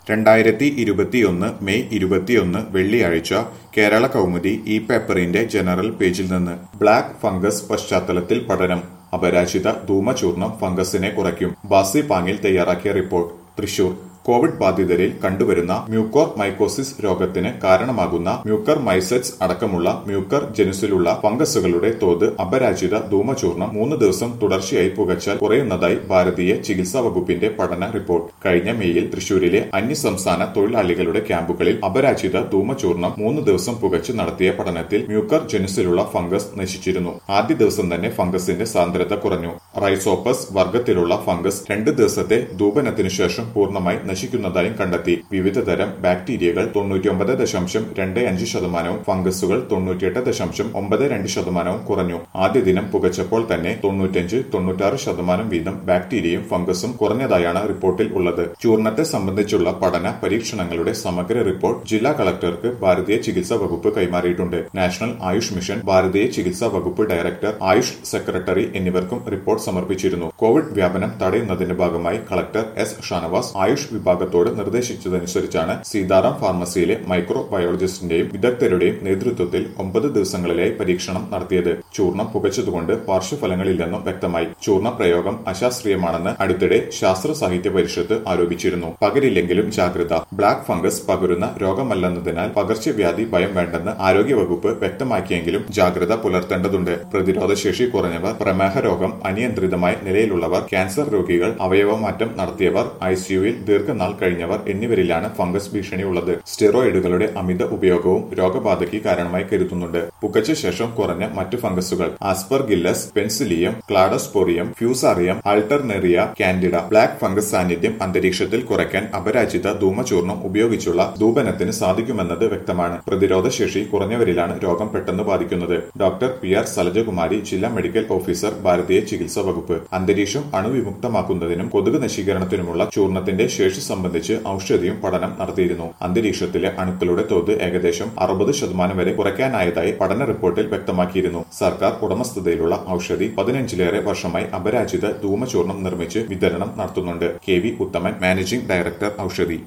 രണ്ടായിരത്തി ഇരുപത്തിയൊന്ന് മെയ് ഇരുപത്തിയൊന്ന് വെള്ളിയാഴ്ച കേരള കൗമുദി ഈ പേപ്പറിന്റെ ജനറൽ പേജിൽ നിന്ന് ബ്ലാക്ക് ഫംഗസ് പശ്ചാത്തലത്തിൽ പഠനം അപരാജിത ധൂമചൂർണം ഫംഗസിനെ കുറയ്ക്കും ബാസി പാങ്ങിൽ തയ്യാറാക്കിയ റിപ്പോർട്ട് തൃശൂർ കോവിഡ് ബാധിതരിൽ കണ്ടുവരുന്ന മ്യൂക്കോർ മൈക്കോസിസ് രോഗത്തിന് കാരണമാകുന്ന മ്യൂക്കർ മൈസെറ്റ്സ് അടക്കമുള്ള മ്യൂക്കർ ജനുസിലുള്ള ഫംഗസുകളുടെ തോത് അപരാജിത ധൂമചൂർണം മൂന്ന് ദിവസം തുടർച്ചയായി പുകച്ചാൽ കുറയുന്നതായി ഭാരതീയ ചികിത്സാ വകുപ്പിന്റെ പഠന റിപ്പോർട്ട് കഴിഞ്ഞ മെയ്യിൽ തൃശൂരിലെ അന്യസംസ്ഥാന തൊഴിലാളികളുടെ ക്യാമ്പുകളിൽ അപരാജിത ധൂമചൂർണം മൂന്ന് ദിവസം പുകച്ച് നടത്തിയ പഠനത്തിൽ മ്യൂക്കർ ജനുസിലുള്ള ഫംഗസ് നശിച്ചിരുന്നു ആദ്യ ദിവസം തന്നെ ഫംഗസിന്റെ സാന്ദ്രത കുറഞ്ഞു റൈസോപ്പസ് വർഗത്തിലുള്ള ഫംഗസ് രണ്ട് ദിവസത്തെ ധൂപനത്തിനു ശേഷം പൂർണ്ണമായി നശിക്കുന്നതായും കണ്ടെത്തി വിവിധ തരം ബാക്ടീരിയകൾ തൊണ്ണൂറ്റിയൊമ്പത് ദശാംശം രണ്ട് അഞ്ച് ശതമാനവും ഫംഗസുകൾ തൊണ്ണൂറ്റിയെട്ട് ദശാംശം ഒമ്പത് രണ്ട് ശതമാനവും കുറഞ്ഞു ആദ്യ ദിനം പുകച്ചപ്പോൾ തന്നെ തൊണ്ണൂറ്റഞ്ച് തൊണ്ണൂറ്റാറ് ശതമാനം വീതം ബാക്ടീരിയയും ഫംഗസും കുറഞ്ഞതായാണ് റിപ്പോർട്ടിൽ ഉള്ളത് ചൂർണത്തെ സംബന്ധിച്ചുള്ള പഠന പരീക്ഷണങ്ങളുടെ സമഗ്ര റിപ്പോർട്ട് ജില്ലാ കളക്ടർക്ക് ഭാരതീയ ചികിത്സാ വകുപ്പ് കൈമാറിയിട്ടുണ്ട് നാഷണൽ ആയുഷ് മിഷൻ ഭാരതീയ ചികിത്സാ വകുപ്പ് ഡയറക്ടർ ആയുഷ് സെക്രട്ടറി എന്നിവർക്കും റിപ്പോർട്ട് സമർപ്പിച്ചിരുന്നു കോവിഡ് വ്യാപനം തടയുന്നതിന്റെ ഭാഗമായി കളക്ടർ എസ് ഷാനവാസ് ആയുഷ് വിഭാഗത്തോട് നിർദ്ദേശിച്ചതനുസരിച്ചാണ് സീതാറാം ഫാർമസിയിലെ മൈക്രോ ബയോളജിസ്റ്റിന്റെയും വിദഗ്ധരുടെയും നേതൃത്വത്തിൽ ഒമ്പത് ദിവസങ്ങളിലായി പരീക്ഷണം നടത്തിയത് ചൂർണം പുകച്ചതുകൊണ്ട് പാർശ്വഫലങ്ങളില്ലെന്നും വ്യക്തമായി ചൂർണ പ്രയോഗം അശാസ്ത്രീയമാണെന്ന് അടുത്തിടെ ശാസ്ത്ര സാഹിത്യ പരിഷത്ത് ആരോപിച്ചിരുന്നു പകരില്ലെങ്കിലും ജാഗ്രത ബ്ലാക്ക് ഫംഗസ് പകരുന്ന രോഗമല്ലെന്നതിനാൽ പകർച്ചവ്യാധി ഭയം വേണ്ടെന്ന് ആരോഗ്യവകുപ്പ് വ്യക്തമാക്കിയെങ്കിലും ജാഗ്രത പുലർത്തേണ്ടതുണ്ട് പ്രതിരോധശേഷി കുറഞ്ഞവർ പ്രമേഹ രോഗം അനിയന്ത്രിതമായ നിലയിലുള്ളവർ ക്യാൻസർ രോഗികൾ അവയവമാറ്റം നടത്തിയവർ ഐസിയുവിൽ ദീർഘനാൾ കഴിഞ്ഞവർ എന്നിവരിലാണ് ഫംഗസ് ഭീഷണിയുള്ളത് സ്റ്റിറോയിഡുകളുടെ അമിത ഉപയോഗവും രോഗബാധയ്ക്ക് കാരണമായി കരുതുന്നുണ്ട് പുകച്ച ശേഷം കുറഞ്ഞ മറ്റു ഫംഗസുകൾ Aspergillus Penicillium Cladosporium Fusarium Alternaria Candida black fungus സാന്നിധ്യം അന്തരീക്ഷത്തിൽ കുറയ്ക്കാൻ അപരാജിത ധൂമചൂർണം ഉപയോഗിച്ചുള്ള ധൂപനത്തിന് സാധിക്കുമെന്നത് വ്യക്തമാണ് പ്രതിരോധശേഷി കുറഞ്ഞവരിലാണ് രോഗം പെട്ടെന്ന് ബാധിക്കുന്നത് ഡോക്ടർ പി ആർ സലജകുമാരി ജില്ലാ മെഡിക്കൽ ഓഫീസർ ഭാരതീയ ചികിത്സാ വകുപ്പ് അന്തരീക്ഷം അണുവിമുക്തമാക്കുന്നതിനും കൊതുക് നശീകരണത്തിനുമുള്ള ചൂർണത്തിന്റെ ശേഷി സംബന്ധിച്ച് ഔഷധിയും പഠനം നടത്തിയിരുന്നു അന്തരീക്ഷത്തിലെ അണുക്കളുടെ തോത് ഏകദേശം അറുപത് ശതമാനം വരെ കുറയ്ക്കാനായതായി പഠന റിപ്പോർട്ടിൽ വ്യക്തമാക്കിയിരുന്നു സർക്കാർ ഉടമസ്ഥതയിലുള്ള ഔഷധി പതിനഞ്ചിലേറെ വർഷമായി അപരാജിത ധൂമചൂർണം നിർമ്മിച്ച് വിതരണം നടത്തുന്നുണ്ട് K V Uthaman managing director Aushadhi